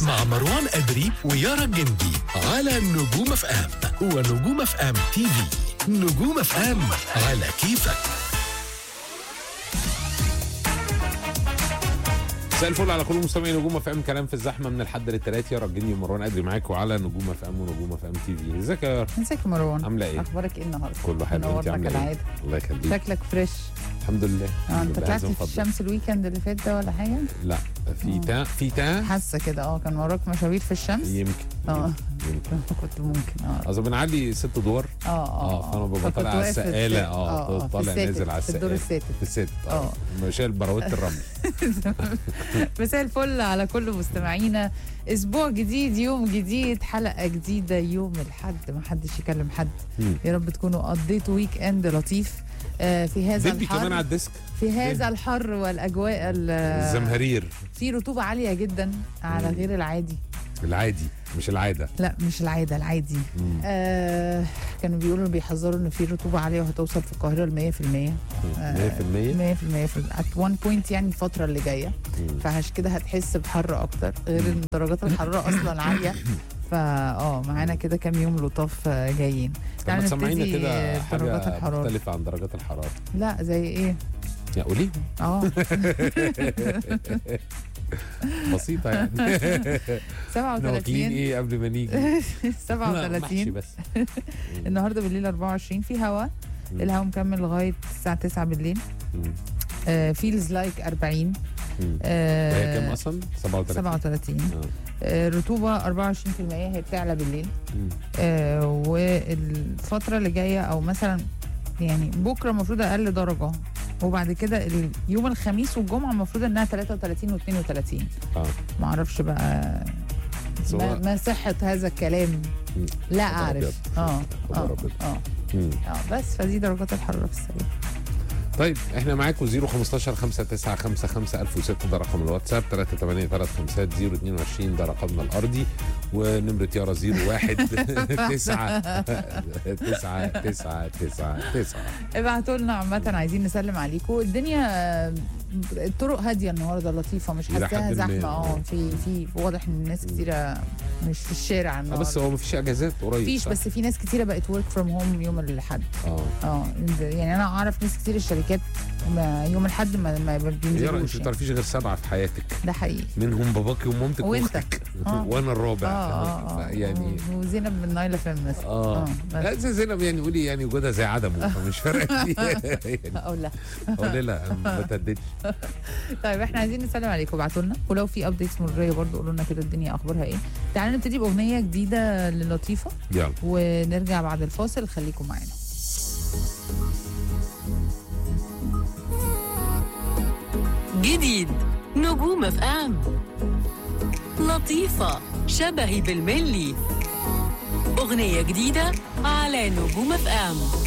مع مروان أدري ويارا الجندي على نجوم اف ام ونجوم اف ام تي في نجوم اف ام على كيفك مساء الفل على كل مستمعي نجوم اف ام كلام في الزحمه من الحد للتلات يا رجلني ومروان ادري معاكم على نجوم اف ام ونجوم اف ام تي في ازيك يا يارا؟ ازيك يا مروان عامله ايه؟ اخبارك ايه النهارده كله حلو انت منورنا عامله ايه؟ كالعاده الله يخليك شكلك فريش الحمد لله اه الحمد انت لله، طلعت عايز من في فضلك. الشمس الويكند اللي فات ده ولا حاجه لا في تا في تا حاسه كده اه كان وراك مشاوير في الشمس يمكن اه. يمكن كنت ممكن اه اصل بنعلي ست ادوار اه اه فانا ببقى فكنت طالع على واقف في السقاله السات- اه في طالع الساتر، نازل على في الدور السقاله الساتر في الست اه اه. شايل بروته الرمل مساء الفل على كل مستمعينا اسبوع جديد يوم جديد حلقه جديده يوم الحد ما حدش يكلم حد مم. يا رب تكونوا قضيتوا ويك اند لطيف آه، في هذا دبي كمان على الحر الديسك في هذا الحر والاجواء ال- الزمهرير في رطوبه عاليه جدا على مم. غير العادي العادي مش العاده لا مش العاده العادي مم. آه كانوا بيقولوا بيحذروا ان في رطوبه عاليه وهتوصل في القاهره ل 100% 100% 100% في ات وان بوينت يعني الفتره اللي جايه مم. فعشان كده هتحس بحر اكتر غير ان درجات الحراره اصلا عاليه فا اه معانا كده كام يوم لطاف آه، جايين طب تعالوا ما تسمعينا نبتدي كده درجات حاجه الحراره مختلفه عن درجات الحراره لا زي ايه يا قولي اه بسيطه يعني احنا واكلين 37 ايه قبل ما نيجي لا، محشي 37 بس النهارده بالليل 24 في هوا مم. الهوا مكمل لغايه الساعه 9 بالليل مم. فيلز لايك 40 مم. آه، وهي كام اصلا 37 37 آه. آه، رطوبه 24% هي بتعلى بالليل مم. آه، والفتره اللي جايه او مثلا يعني بكره المفروض اقل درجه وبعد كده اليوم الخميس والجمعه المفروض انها 33 و32 اه ما اعرفش بقى بس ما, هو- ما صحه هذا الكلام مم. لا خبر اعرف أبيض. اه خبر اه أبيض. اه مم. اه بس فدي درجات الحراره في السريع طيب احنا معاكم 015 595 1006 ده رقم الواتساب 38 35 022 ده رقمنا الارضي ونمرة يارا 01 9 9 9 9 9 ابعتوا لنا عامة عايزين نسلم عليكم الدنيا آه، الطرق هادية النهارده لطيفة مش إلى حاساها حد ما. زحمة اه في في واضح ان الناس كتيرة مش في الشارع آه النهارده بس هو مفيش اجازات قريب مفيش صح؟ بس في ناس كتيرة بقت ورك فروم هوم يوم الاحد اه اه يعني انا اعرف ناس كتير الشركات ما يوم الاحد ما ما يارا انت بينزلوش ما يعني. تعرفيش غير سبعه في حياتك ده حقيقي منهم باباكي ومامتك وانت. واختك آه. وانا الرابع اه اه اه يعني وزينب من نايلة فيم مثلا اه بس. لا زي زينب يعني قولي يعني وجودها زي عدمه فمش فارقه لي. يعني او لا قولي لا أنا ما تهددش طيب احنا عايزين نسلم عليكم ابعتوا لنا ولو في ابديتس مروريه برضو قولوا لنا كده الدنيا اخبارها ايه تعالوا نبتدي باغنيه جديده للطيفه يلا ونرجع بعد الفاصل خليكم معانا جديد نجوم اف ام لطيفة شبهي بالملي أغنية جديدة على نجوم اف ام